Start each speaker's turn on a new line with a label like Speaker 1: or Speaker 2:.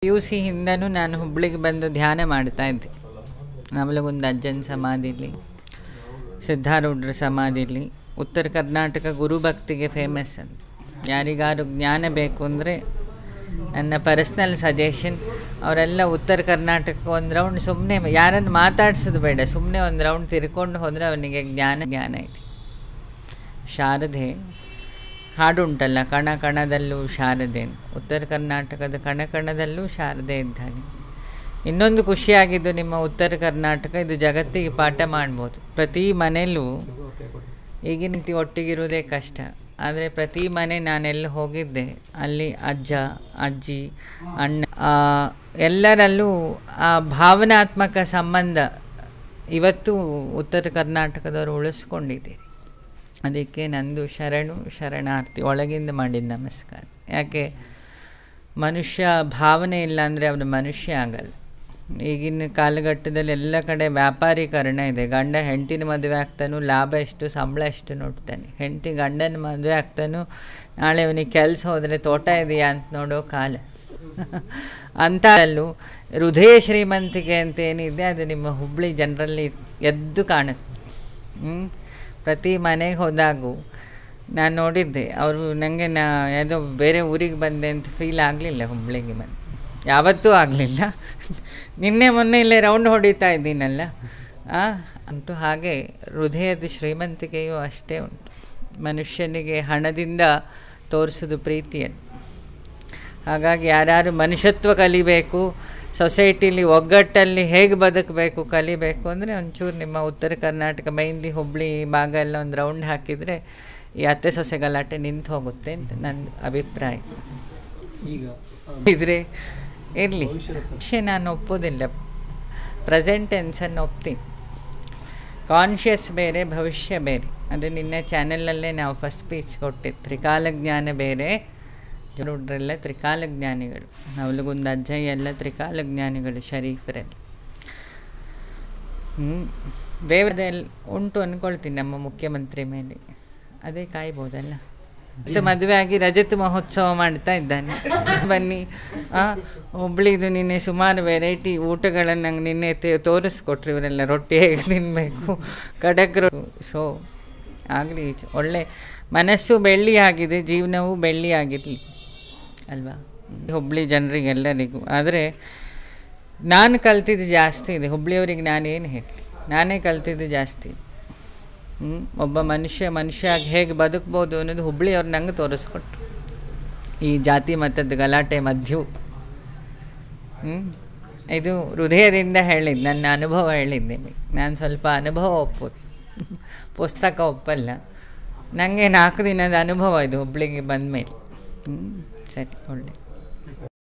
Speaker 1: P U C ಹಿಂದನೂ ನಾನು ಹುಬ್ಳಿಗೆ ಬಂದು ಧ್ಯಾನ ಮಾಡ್ತಾ ಇದ್ದೆ ನವಲಗುಂದ ಅಜ್ಜನ ಸಮಾಧಿಲಿ ಸಿದ್ಧಾರೂಢ್ರ ಸಮಾಧಿಲಿ ಉತ್ತರ ಕರ್ನಾಟಕ ಗುರುಭಕ್ತಿಗೆ ಫೇಮಸ್ ಅಂತ ಯಾರಿಗಾರು ಜ್ಞಾನ ಬೇಕು ಅಂದರೆ ನನ್ನ ಪರ್ಸ್ನಲ್ ಸಜೆಷನ್ ಅವರೆಲ್ಲ ಉತ್ತರ ಕರ್ನಾಟಕ ಒಂದು ರೌಂಡ್ ಸುಮ್ಮನೆ ಯಾರನ್ನು ಮಾತಾಡ್ಸೋದು ಬೇಡ ಸುಮ್ಮನೆ ಒಂದು ರೌಂಡ್ ತಿರ್ಕೊಂಡು ಹೋದರೆ ಅವನಿಗೆ ಜ್ಞಾನ ಜ್ಞಾನ ಐತಿ ಶಾರದೆ ಹಾಡುಂಟಲ್ಲ ಕಣ ಕಣದಲ್ಲೂ ಶಾರದೆ ಅಂತ. ಉತ್ತರ ಕರ್ನಾಟಕದ ಕಣ ಕಣದಲ್ಲೂ ಶಾರದೆ ಇದ್ದಾನೆ ಇನ್ನೊಂದು ಖುಷಿಯಾಗಿದ್ದು ನಿಮ್ಮ ಉತ್ತರ ಕರ್ನಾಟಕ ಇದು ಜಗತ್ತಿಗೆ ಪಾಠ ಮಾಡ್ಬೋದು ಪ್ರತಿ ಮನೆಯಲ್ಲೂ ಈಗಿನ ರೀತಿ ಒಟ್ಟಿಗಿರುವುದೇ ಕಷ್ಟ ಆದರೆ ಪ್ರತಿ ಮನೆ ನಾನೆಲ್ಲ ಹೋಗಿದ್ದೆ ಅಲ್ಲಿ ಅಜ್ಜ ಅಜ್ಜಿ ಅಣ್ಣ ಆ, ಎಲ್ಲರಲ್ಲೂ ಆ ಭಾವನಾತ್ಮಕ ಸಂಬಂಧ ಇವತ್ತು ಉತ್ತರ ಕರ್ನಾಟಕದವರು ಉಳಿಸ್ಕೊಂಡಿದ್ದೀರಿ ಅದಕ್ಕೆ ನಂದು ಶರಣು ಶರಣಾರ್ಥಿ ಒಳಗಿಂದ ಮಾಡಿದ ನಮಸ್ಕಾರ ಯಾಕೆ ಮನುಷ್ಯ ಭಾವನೆ ಇಲ್ಲ ಅಂದರೆ ಅವನು ಮನುಷ್ಯ ಆಗಲ್ಲ ಈಗಿನ ಕಾಲಘಟ್ಟದಲ್ಲಿ ಎಲ್ಲ ಕಡೆ ವ್ಯಾಪಾರೀಕರಣ ಇದೆ ಗಂಡ ಹೆಂಡತಿನ ಮದುವೆ ಆಗ್ತಾನು ಲಾಭ ಎಷ್ಟು ಸಂಬಳ ಎಷ್ಟು ನೋಡ್ತಾನೆ ಹೆಂಡತಿ ಗಂಡನ ಮದುವೆ ಆಗ್ತಾನು ನಾಳೆ ಅವನಿಗೆ ಕೆಲಸ ಹೋದರೆ ತೋಟ ಇದೆಯಾ ಅಂತ ನೋಡೋ ಕಾಲ ಅಂತ ಅಲ್ಲೂ ಹೃದಯ ಶ್ರೀಮಂತಿಕೆ ಅಂತ ಏನಿದೆ ಅದು ನಿಮ್ಮ ಹುಬ್ಬಳ್ಳಿ ಜನರಲ್ಲಿ ಎದ್ದು ಕಾಣುತ್ತೆ ಹ್ಮ್? ಪ್ರತಿ ಮನೆಗೆ ಹೋದಾಗೂ ನಾನು ನೋಡಿದ್ದೆ ಅವರು ನನಗೆ ನಾ ಯಾವುದೋ ಬೇರೆ ಊರಿಗೆ ಬಂದೆ ಅಂತ ಫೀಲ್ ಆಗಲಿಲ್ಲ ಹುಬ್ಳಿಗೆ ಬಂದು ಯಾವತ್ತೂ ಆಗಲಿಲ್ಲ ನಿನ್ನೆ ಮೊನ್ನೆ ಇಲ್ಲೇ ರೌಂಡ್ ಹೊಡಿತಾ ಇದ್ದೀನಲ್ಲ ಆ, ಅಂತೂ ಹಾಗೆ ಹೃದಯದ ಶ್ರೀಮಂತಿಕೆಯೂ ಅಷ್ಟೇ ಉಂಟು ಮನುಷ್ಯನಿಗೆ ಹಣದಿಂದ ತೋರಿಸೋದು ಪ್ರೀತಿಯನ್ನು ಹಾಗಾಗಿ ಯಾರ್ಯಾರು ಮನುಷ್ಯತ್ವ ಕಲಿಬೇಕು ಸೊಸೈಟಿಲಿ ಒಗ್ಗಟ್ಟಲ್ಲಿ ಹೇಗೆ ಬದುಕಬೇಕು ಕಲಿಬೇಕು ಅಂದರೆ ಒಂಚೂರು ನಿಮ್ಮ ಉತ್ತರ ಕರ್ನಾಟಕ ಮೈನ್ಲಿ ಹುಬ್ಳಿ ಭಾಗ ಎಲ್ಲ ಒಂದು ರೌಂಡ್ ಹಾಕಿದರೆ ಈ ಅತ್ತೆ ಸೊಸೆ ಗಲಾಟೆ ನಿಂತು ಹೋಗುತ್ತೆ ಅಂತ ನನ್ನ ಅಭಿಪ್ರಾಯ
Speaker 2: ಈಗ
Speaker 1: ಇದ್ರೆ ಇರಲಿ ವಿಷಯ ನಾನು ಒಪ್ಪೋದಿಲ್ಲ ಪ್ರೆಸೆಂಟ್ ಟೆನ್ಸನ್ನು ಒಪ್ತೀನಿ ಕಾನ್ಷಿಯಸ್ ಬೇರೆ ಭವಿಷ್ಯ ಬೇರೆ ಅದು ನಿನ್ನೆ ಚಾನೆಲಲ್ಲೇ ನಾವು ಫಸ್ಟ್ ಸ್ಪೀಚ್ ಕೊಟ್ಟಿದ್ದು ತ್ರಿಕಾಲ ಜ್ಞಾನ ಬೇರೆ ಜನರೆಲ್ಲ ತ್ರಿಕಾಲ ಜ್ಞಾನಿಗಳು ನವಲಗುಂದ ಅಜ್ಜಯ್ಯ ಎಲ್ಲ ತ್ರಿಕಾಲ ಜ್ಞಾನಿಗಳು ಶರೀಫರಲ್ಲಿ ಹ್ಞೂ ದೇವದಲ್ಲಿ ಉಂಟು ಅಂದ್ಕೊಳ್ತೀನಿ ನಮ್ಮ ಮುಖ್ಯಮಂತ್ರಿ ಮೇಲೆ ಅದೇ ಕಾಯ್ಬೋದಲ್ಲ ಮತ್ತು ಮದುವೆ ಆಗಿ ರಜತ ಮಹೋತ್ಸವ ಮಾಡ್ತಾ ಇದ್ದಾನೆ ಬನ್ನಿ ಆ, ಹುಬ್ಳಿದು ನಿನ್ನೆ ಸುಮಾರು ವೆರೈಟಿ ಊಟಗಳನ್ನು ನಂಗೆ ನಿನ್ನೆ ತೇ- ತೋರಿಸ್ಕೊಟ್ರು ಇವರೆಲ್ಲ ರೊಟ್ಟಿ ಹೇಗೆ ತಿನ್ನಬೇಕು ಕಡಕ್ ರೊ ಸೊ ಆಗಲಿ ಒಳ್ಳೆ ಮನಸ್ಸು ಬೆಳ್ಳಿ ಆಗಿದೆ ಜೀವನವೂ ಬೆಳ್ಳಿ ಆಗಿರಲಿ ಅಲ್ವಾ ಹುಬ್ಳಿ ಜನರಿಗೆಲ್ಲರಿಗೂ ಆದರೆ ನಾನು ಕಲ್ತಿದ್ದು ಜಾಸ್ತಿ ಇದೆ ಹುಬ್ಳಿಯವ್ರಿಗೆ ನಾನೇನು ಹೇಳಿ ನಾನೇ ಕಲ್ತಿದ್ದು ಜಾಸ್ತಿ ಹ್ಮ್? ಒಬ್ಬ ಮನುಷ್ಯ ಮನುಷ್ಯ ಆಗಿ ಹೇಗೆ ಬದುಕ್ಬೋದು ಅನ್ನೋದು ಹುಬ್ಳಿಯವ್ರು ನಂಗೆ ತೋರಿಸ್ಕೊಟ್ರು ಈ ಜಾತಿ ಮತದ ಗಲಾಟೆ ಮಧ್ಯೆ ಹ್ಞೂ ಇದು ಹೃದಯದಿಂದ ಹೇಳಿದ್ದು ನನ್ನ ಅನುಭವ ಹೇಳಿದ್ದೆ ನಾನು ಸ್ವಲ್ಪ ಅನುಭವ ಒಪ್ಪೋದು ಪುಸ್ತಕ ಒಪ್ಪಲ್ಲ ನನಗೆ ನಾಲ್ಕು ದಿನದ ಅನುಭವ ಇದು ಹುಬ್ಳಿಗೆ ಬಂದ ಮೇಲೆ ಹ್ಞೂ ಸರಿ ಒಳ್ಳೆ